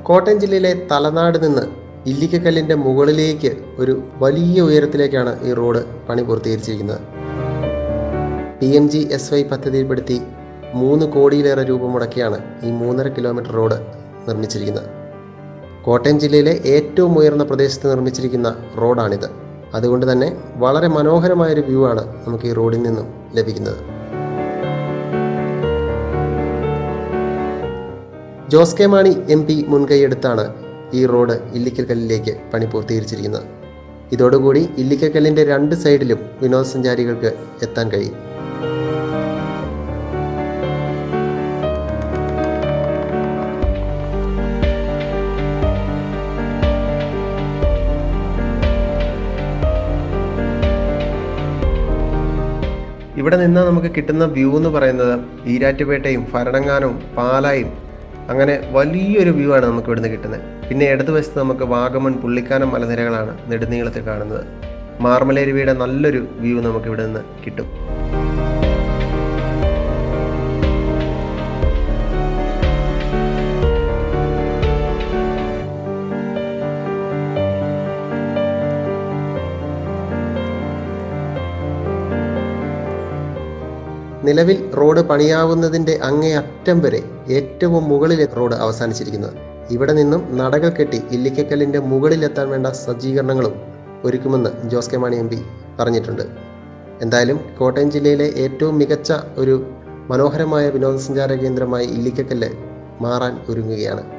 കോട്ടയം ജില്ലയിലെ തലനാട് നിന്ന് ഇല്ലിക്കക്കല്ലിൻ്റെ മുകളിലേക്ക് ഒരു വലിയ ഉയരത്തിലേക്കാണ് ഈ റോഡ് പണി പൂർത്തീകരിച്ചിരിക്കുന്നത് P M G S Y പദ്ധതിയിൽപ്പെടുത്തി മൂന്ന് കോടിയിലേറെ രൂപ മുടക്കിയാണ് ഈ മൂന്നര കിലോമീറ്റർ റോഡ് നിർമ്മിച്ചിരിക്കുന്നത് കോട്ടയം ജില്ലയിലെ ഏറ്റവും ഉയർന്ന പ്രദേശത്ത് നിർമ്മിച്ചിരിക്കുന്ന റോഡാണിത് അതുകൊണ്ട് തന്നെ വളരെ മനോഹരമായൊരു വ്യൂ ആണ് നമുക്ക് ഈ റോഡിൽ നിന്നും ലഭിക്കുന്നത് Jose K Mani M P മുൻകൈയെടുത്താണ് ഈ റോഡ് ഇല്ലിക്കൽക്കല്ലിലേക്ക് പണി പൂർത്തീകരിച്ചിരിക്കുന്നത് ഇതോടുകൂടി ഇല്ലിക്കൽക്കല്ലിൻ്റെ രണ്ട് സൈഡിലും വിനോദസഞ്ചാരികൾക്ക് എത്താൻ കഴിയും ഇവിടെ നിന്ന് നമുക്ക് കിട്ടുന്ന വ്യൂ എന്ന് പറയുന്നത് ഈരാറ്റുപേട്ടയും ഭരണങ്ങാനവും പാലായും അങ്ങനെ വലിയൊരു വ്യൂ ആണ് നമുക്ക് ഇവിടുന്ന് കിട്ടുന്നത് പിന്നെ ഇടതുവശത്ത് നമുക്ക് വാഗമൺ പുള്ളിക്കാനം മലനിരകളാണ് നെടുനീളത്തിൽ കാണുന്നത് മാർമലേരുവിയുടെ നല്ലൊരു വ്യൂ നമുക്ക് ഇവിടെ നിന്ന് കിട്ടും നിലവിൽ റോഡ് പണിയാവുന്നതിൻ്റെ അങ്ങേയറ്റം വരെ ഏറ്റവും മുകളിലെ റോഡ് അവസാനിച്ചിരിക്കുന്നത് ഇവിടെ നിന്നും നടകൾ കെട്ടി ഇല്ലിക്കക്കല്ലിൻ്റെ മുകളിലെത്താൻ വേണ്ട സജ്ജീകരണങ്ങളും ഒരുക്കുമെന്ന് Jose K Mani M P പറഞ്ഞിട്ടുണ്ട് എന്തായാലും കോട്ടയം ജില്ലയിലെ ഏറ്റവും മികച്ച ഒരു മനോഹരമായ വിനോദസഞ്ചാര കേന്ദ്രമായി ഇല്ലിക്കക്കല്ല് മാറാൻ ഒരുങ്ങുകയാണ്